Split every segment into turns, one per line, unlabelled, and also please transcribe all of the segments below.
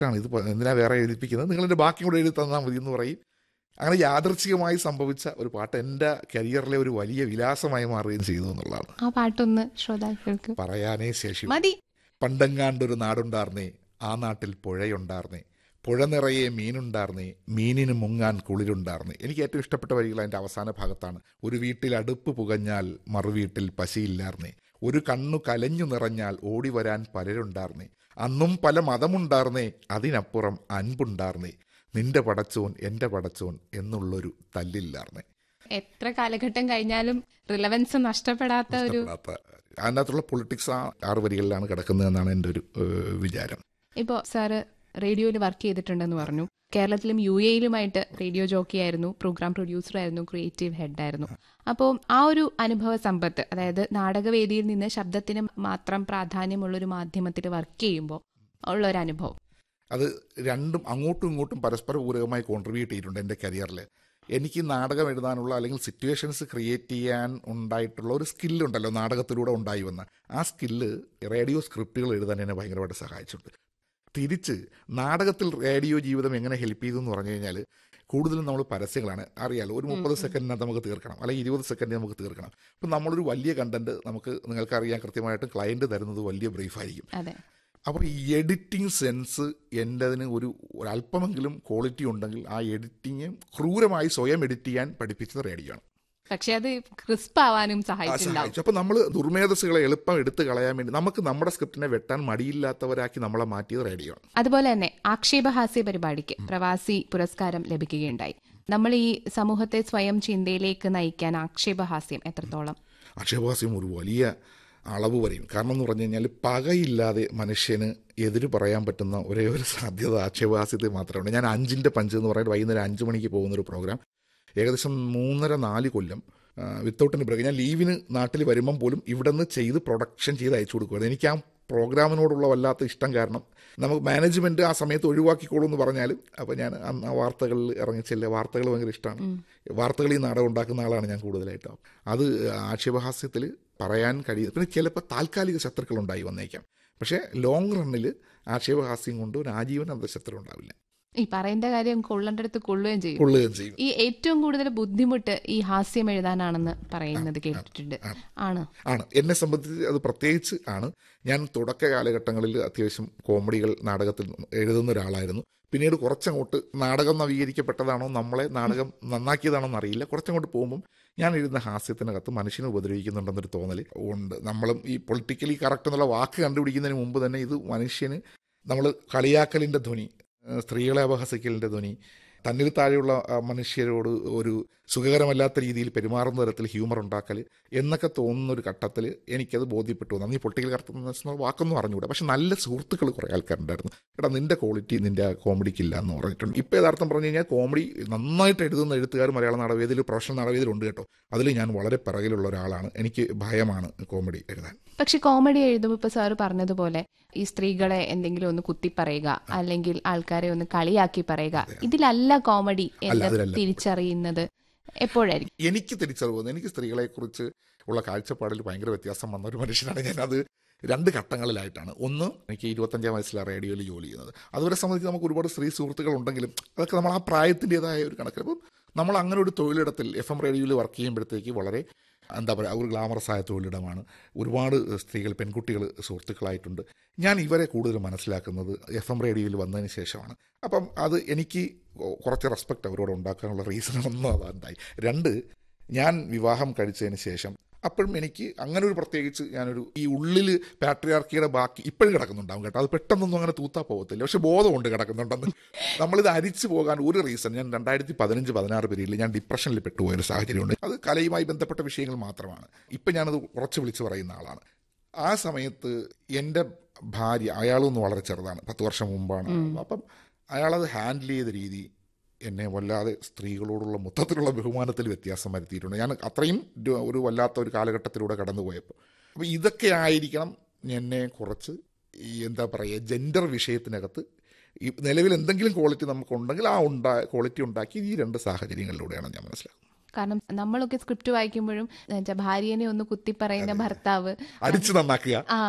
ആണ് ഇത് പ- എന്തിനാ വേറെ എഴുതിപ്പിക്കുന്നത് നിങ്ങൾ എൻ്റെ ബാക്കി കൂടെ എഴുതി തന്നാൽ മതി എന്ന് പറയും അങ്ങനെ യാദർച്ഛികമായി സംഭവിച്ച ഒരു പാട്ട് എൻ്റെ കരിയറിലെ ഒരു വലിയ വിലാസമായി മാറുകയും ചെയ്തു എന്നുള്ളതാണ്
ആ പാട്ടൊന്ന് ശ്രോതാക്കൾക്ക്
പറയാനേ ശേഷി
മതി
പണ്ടങ്ങാണ്ടൊരു നാടുണ്ടാർന്നേ ആ നാട്ടിൽ പുഴയുണ്ടാർന്നേ പുഴ നിറയെ മീനുണ്ടാർന്നേ മീനിന് മുങ്ങാൻ കുളിരുണ്ടാർന്നേ എനിക്ക് ഏറ്റവും ഇഷ്ടപ്പെട്ട വരികൾ അതിൻ്റെ അവസാന ഭാഗത്താണ് ഒരു വീട്ടിൽ അടുപ്പ് പുകഞ്ഞാൽ മറുവീട്ടിൽ പശിയില്ലാർന്നേ ഒരു കണ്ണു കലഞ്ഞു നിറഞ്ഞാൽ ഓടി വരാൻ പലരുണ്ടാർന്നേ അന്നും പല മതമുണ്ടാർന്നേ അതിനപ്പുറം അൻപുണ്ടാർന്നേ നിന്റെ പടച്ചോൻ എൻ്റെ പടച്ചോൻ എന്നുള്ളൊരു തല്ലില്ലാർന്നേ
എത്ര കാലഘട്ടം കഴിഞ്ഞാലും റിലവൻസ് നഷ്ടപ്പെടാത്ത ഒരു
ഇഷ്ടപ്പെടാത്ത അതിനകത്തുള്ള പൊളിറ്റിക്സ് ആ ആറ് വരികളിലാണ് കിടക്കുന്നതെന്നാണ് എൻ്റെ ഒരു ഏഹ്, വിചാരം
ഇപ്പോൾ സാറ് റേഡിയോയിൽ വർക്ക് ചെയ്തിട്ടുണ്ടെന്ന് പറഞ്ഞു കേരളത്തിലും യു എയിലുമായിട്ട് റേഡിയോ ജോക്കി ആയിരുന്നു പ്രോഗ്രാം പ്രൊഡ്യൂസർ ആയിരുന്നു ക്രിയേറ്റീവ് ഹെഡ് ആയിരുന്നു അപ്പോൾ ആ ഒരു അനുഭവ സമ്പത്ത് അതായത് നാടകവേദിയിൽ നിന്ന് ശബ്ദത്തിന് മാത്രം പ്രാധാന്യമുള്ള ഒരു മാധ്യമത്തിൽ വർക്ക് ചെയ്യുമ്പോൾ ഉള്ള ഒരു അനുഭവം
അത് രണ്ടും അങ്ങോട്ടും ഇങ്ങോട്ടും പരസ്പര പൂരകമായി കോൺട്രിബ്യൂട്ട് ചെയ്തിട്ടുണ്ട് എൻ്റെ കരിയറിൽ എനിക്ക് നാടകം എഴുതാനുള്ള അല്ലെങ്കിൽ സിറ്റുവേഷൻസ് ക്രിയേറ്റ് ചെയ്യാൻ ഉണ്ടായിട്ടുള്ള ഒരു സ്കില്ലുണ്ടല്ലോ നാടകത്തിലൂടെ ഉണ്ടായി വന്ന ആ സ്കില്ല് റേഡിയോ സ്ക്രിപ്റ്റുകൾ എഴുതാൻ എന്നെ ഭയങ്കരമായിട്ട് സഹായിച്ചിട്ടുണ്ട് തിരിച്ച് നാടകത്തിൽ റേഡിയോ ജീവിതം എങ്ങനെ ഹെൽപ്പ് ചെയ്തു എന്ന് പറഞ്ഞു കഴിഞ്ഞാൽ കൂടുതലും നമ്മൾ പരസ്യങ്ങളാണ് അറിയാലോ ഒരു മുപ്പത് സെക്കൻഡിനകത്ത് നമുക്ക് തീർക്കണം അല്ലെങ്കിൽ ഇരുപത് സെക്കൻഡിൽ നമുക്ക് തീർക്കണം അപ്പം നമ്മളൊരു വലിയ കണ്ടന്റ് നമുക്ക് നിങ്ങൾക്കറിയാൻ കൃത്യമായിട്ട് ക്ലയൻറ്റ് തരുന്നത് വലിയ ബ്രീഫായിരിക്കും
അതെ
അപ്പോൾ ഈ എഡിറ്റിംഗ് സെൻസ് എൻ്റെതിന് ഒരു ഒരല്പമെങ്കിലും ക്വാളിറ്റി ഉണ്ടെങ്കിൽ ആ എഡിറ്റിങ് ക്രൂരമായി സ്വയം എഡിറ്റ് ചെയ്യാൻ പഠിപ്പിച്ചത് റേഡിയോ ആണ്
പക്ഷെ അത് ക്രിസ്പ് ആവാനും
ആ
സഹായിച്ചിട്ടുണ്ടാവും
സഹായിച്ചു അപ്പോൾ നമ്മൾ ദുർമേധസ്സുകളെ എളുപ്പം എടുത്തു കളയാൻ വേണ്ടി നമുക്ക് നമ്മുടെ സ്ക്രിപ്റ്റിനെ വെട്ടാൻ മടിയില്ലാത്തവരാക്കി നമ്മളെ മാറ്റിയത് റേഡിയോ ആണ്
അതുപോലെ തന്നെ ആക്ഷേപഹാസ്യ പരിപാടിക്ക് പ്രവാസി പുരസ്കാരം ലഭിക്കുകയുണ്ടായി നമ്മൾ ഈ സമൂഹത്തെ സ്വയം ചിന്തയിലേക്ക് നയിക്കാൻ ആക്ഷേപഹാസ്യം എത്രത്തോളം
ആക്ഷേപഹാസ്യം ഒരു വലിയ അളവ് വരെയും കാരണം എന്ന് പറഞ്ഞു കഴിഞ്ഞാൽ പകയില്ലാതെ മനുഷ്യന് എതിര് പറയാൻ പറ്റുന്ന ഒരേ ഒരു സാധ്യത ആക്ഷേപഹാസ്യത്തിൽ മാത്രമാണ് ഞാൻ അഞ്ചിൻ്റെ പഞ്ച് എന്ന് പറയുന്നത് വൈകുന്നേരം അഞ്ച് മണിക്ക് പോകുന്ന ഒരു പ്രോഗ്രാം ഏകദേശം മൂന്നര നാല് കൊല്ലം വിത്തൗട്ടിന് ബ്രേക്ക് ഞാൻ ലീവിന് നാട്ടിൽ വരുമ്പം പോലും ഇവിടെ നിന്ന് ചെയ്ത് പ്രൊഡക്ഷൻ ചെയ്ത് അയച്ചു കൊടുക്കുമായിരുന്നു എനിക്ക് ആ പ്രോഗ്രാമിനോടുള്ള വല്ലാത്ത ഇഷ്ടം കാരണം നമുക്ക് മാനേജ്മെന്റ് ആ സമയത്ത് ഒഴിവാക്കിക്കോളൂ എന്ന് പറഞ്ഞാലും അപ്പോൾ ഞാൻ അന്ന് ആ വാർത്തകളിൽ ഇറങ്ങിച്ചില്ല വാർത്തകൾ ഭയങ്കര ഇഷ്ടമാണ് വാർത്തകൾ ഈ നാടകം ഉണ്ടാക്കുന്ന ആളാണ് ഞാൻ കൂടുതലായിട്ടും അത് ആക്ഷേപഹാസ്യത്തിൽ പറയാൻ കഴിയും പിന്നെ ചിലപ്പോൾ താൽക്കാലിക ശത്രുക്കൾ ഉണ്ടായി വന്നേക്കാം പക്ഷേ ലോങ് റണ്ണിൽ ആക്ഷേപഹാസ്യം കൊണ്ട് ഒരു ആജീവനാന്ത ശത്രു ഉണ്ടാവില്ല
ഈ പറയേണ്ട കാര്യം കൊള്ളേണ്ടടുത്ത് കൊള്ളുകയും ചെയ്യും
കൊള്ളുകയും ചെയ്യും
ഈ ഏറ്റവും കൂടുതൽ ബുദ്ധിമുട്ട് ഈ ഹാസ്യം എഴുതാനാണെന്ന് പറയുന്നത് കേട്ടിട്ടുണ്ട് ആണ്
ആണ് എന്നെ സംബന്ധിച്ച് അത് പ്രത്യേകിച്ച് ആണ് ഞാൻ തുടക്ക കാലഘട്ടങ്ങളിൽ അത്യാവശ്യം കോമഡികൾ നാടകത്തിൽ എഴുതുന്ന ഒരാളായിരുന്നു പിന്നീട് കുറച്ചങ്ങോട്ട് നാടകം നവീകരിക്കപ്പെട്ടതാണോ നമ്മളെ നാടകം നന്നാക്കിയതാണോ എന്നറിയില്ല കുറച്ചങ്ങോട്ട് പോകുമ്പം ഞാൻ എഴുതുന്ന ഹാസ്യത്തിനകത്ത് മനുഷ്യനെ ഉപദ്രവിക്കുന്നുണ്ടെന്നൊരു തോന്നൽ ഉണ്ട് നമ്മളും ഈ പൊളിറ്റിക്കലി കറക്റ്റ് എന്നുള്ള വാക്ക് കണ്ടുപിടിക്കുന്നതിന് മുമ്പ് തന്നെ ഇത് മനുഷ്യന് നമ്മൾ കളിയാക്കലിൻ്റെ ധ്വനി ഏഹ് സ്ത്രീകളെ അപഹസിക്കലിൻ്റെ ധ്വനി തന്നിൽ താഴെയുള്ള ആ, മനുഷ്യരോട് ഒരു സുഖകരമല്ലാത്ത രീതിയിൽ പെരുമാറുന്ന തരത്തിൽ ഹ്യൂമർ ഉണ്ടാക്കൽ എന്നൊക്കെ തോന്നുന്ന ഒരു ഘട്ടത്തിൽ എനിക്കത് ബോധ്യപ്പെട്ടു നന്ദി പൊളിറ്റിക്കൽ കറക്റ്റ്നെസ് എന്ന വാക്കൊന്നും അറിഞ്ഞുകൂടാ പക്ഷെ നല്ല സുഹൃത്തുക്കൾ കുറേ ആൾക്കാരുണ്ടായിരുന്നു എടാ നിന്റെ ക്വാളിറ്റി നിന്റെ കോമഡിക്ക് ഇല്ല എന്ന് പറഞ്ഞിട്ടുണ്ട് ഇപ്പോൾ യഥാർത്ഥം പറഞ്ഞു കഴിഞ്ഞാൽ കോമഡി നന്നായിട്ട് എഴുതുന്ന എഴുത്തുകാർ മലയാള നാടകവേദിയിൽ പ്രൊഫഷണൽ നാടകവേദിയിൽ ഉണ്ട് കേട്ടോ അതിൽ ഞാൻ വളരെ പിറകിലുള്ള ഒരാളാണ് എനിക്ക് ഭയമാണ് കോമഡി എഴുതാൻ
പക്ഷെ കോമഡി എഴുതുമ്പോൾ ഇപ്പൊ സാറ് പറഞ്ഞതുപോലെ ഈ സ്ത്രീകളെ എന്തെങ്കിലും ഒന്ന് കുത്തി പറയുക അല്ലെങ്കിൽ ആൾക്കാരെ ഒന്ന് കളിയാക്കി പറയുക ഇതിലല്ല കോമഡി എന്ന്
അതിലല്ല.
തിരിച്ചറിയുന്നത് എപ്പോഴായിരിക്കും
എനിക്ക് തിരിച്ചറിവ് വന്നു എനിക്ക് സ്ത്രീകളെക്കുറിച്ച് ഉള്ള കാഴ്ചപ്പാടിൽ ഭയങ്കര വ്യത്യാസം വന്ന ഒരു മനുഷ്യനാണ് ഞാനത് രണ്ട് ഘട്ടങ്ങളിലായിട്ടാണ് ഒന്ന് എനിക്ക് ഇരുപത്തഞ്ചാം വയസ്സിലാണ് റേഡിയോയിൽ ജോലി ചെയ്യുന്നത് അതുവരെ സംബന്ധിച്ച് നമുക്ക് ഒരുപാട് സ്ത്രീ സുഹൃത്തുക്കൾ ഉണ്ടെങ്കിലും അതൊക്കെ നമ്മൾ ആ പ്രായത്തിൻ്റെതായ ഒരു കണക്കിൽ അപ്പം നമ്മൾ അങ്ങനെ ഒരു തൊഴിലിടത്തിൽ എഫ് എം റേഡിയോയിൽ വർക്ക് ചെയ്യുമ്പോഴത്തേക്ക് വളരെ എന്താ പറയുക ഒരു ഗ്ലാമറസ് ആയ തൊഴിലിടമാണ് ഒരുപാട് സ്ത്രീകൾ പെൺകുട്ടികൾ സുഹൃത്തുക്കളായിട്ടുണ്ട് ഞാൻ ഇവരെ കൂടുതൽ മനസ്സിലാക്കുന്നത് എഫ് എം റേഡിയോയിൽ വന്നതിന് ശേഷമാണ് അപ്പം അത് എനിക്ക് കുറച്ച് റെസ്പെക്റ്റ് അവരോട് ഉണ്ടാക്കാനുള്ള റീസൺ ഒന്നും അതുണ്ടായി രണ്ട് ഞാൻ വിവാഹം കഴിച്ചതിന് ശേഷം അപ്പോഴും എനിക്ക് അങ്ങനെ ഒരു പ്രത്യേകിച്ച് ഞാനൊരു ഈ ഉള്ളിൽ പാട്രിയാർക്കിയുടെ ബാക്കി ഇപ്പോഴും കിടക്കുന്നുണ്ടാവും കേട്ടോ അത് പെട്ടെന്നൊന്നും അങ്ങനെ തൂത്താ പോകത്തില്ല പക്ഷെ ബോധമുണ്ട് കിടക്കുന്നുണ്ടെന്ന് നമ്മളിത് അരിച്ചു പോകാൻ ഒരു റീസൺ ഞാൻ രണ്ടായിരത്തി പതിനഞ്ച് പതിനാറ് പീരീഡിൽ ഞാൻ ഡിപ്രഷനിൽ പെട്ടുപോയ ഒരു സാഹചര്യമുണ്ട് അത് കലയുമായി ബന്ധപ്പെട്ട വിഷയങ്ങൾ മാത്രമാണ് ഇപ്പം ഞാനത് ഉറച്ചു വിളിച്ച് പറയുന്ന ആളാണ് ആ സമയത്ത് എൻ്റെ ഭാര്യ അയാളൊന്ന് വളരെ ചെറുതാണ് പത്ത് വർഷം മുമ്പാണ് അപ്പം അയാളത് ഹാൻഡിൽ ചെയ്ത രീതി എന്നെ വല്ലാതെ സ്ത്രീകളോടുള്ള മൊത്തത്തിലുള്ള ബഹുമാനത്തിൽ വ്യത്യാസം വരുത്തിയിട്ടുണ്ട് ഞാൻ അത്രയും ഒരു- ഒരു വല്ലാത്ത ഒരു കാലഘട്ടത്തിലൂടെ കടന്നുപോയപ്പോൾ അപ്പോൾ ഇതൊക്കെ ആയിരിക്കണം എന്നെ കുറച്ച് ഈ എന്താ പറയുക ജെൻഡർ വിഷയത്തിനകത്ത് ഈ നിലവിൽ എന്തെങ്കിലും ക്വാളിറ്റി നമുക്കുണ്ടെങ്കിൽ ആ ഉണ്ടാ ക്വാളിറ്റി ഉണ്ടാക്കി ഈ രണ്ട് സാഹചര്യങ്ങളിലൂടെയാണ് ഞാൻ മനസ്സിലാക്കുന്നത്
കാരണം നമ്മളൊക്കെ സ്ക്രിപ്റ്റ് വായിക്കുമ്പോഴും എന്നുവെച്ചാ ഭാര്യനെ ഒന്ന് കുത്തി പറയുന്ന ഭർത്താവ്
അടിച്ചു നന്നാക്കുക
ആ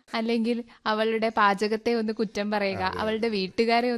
അല്ലെങ്കിൽ അവളുടെ പാചകത്തെ ഒന്ന് കുറ്റം പറയുക അവളുടെ വീട്ടുകാരെ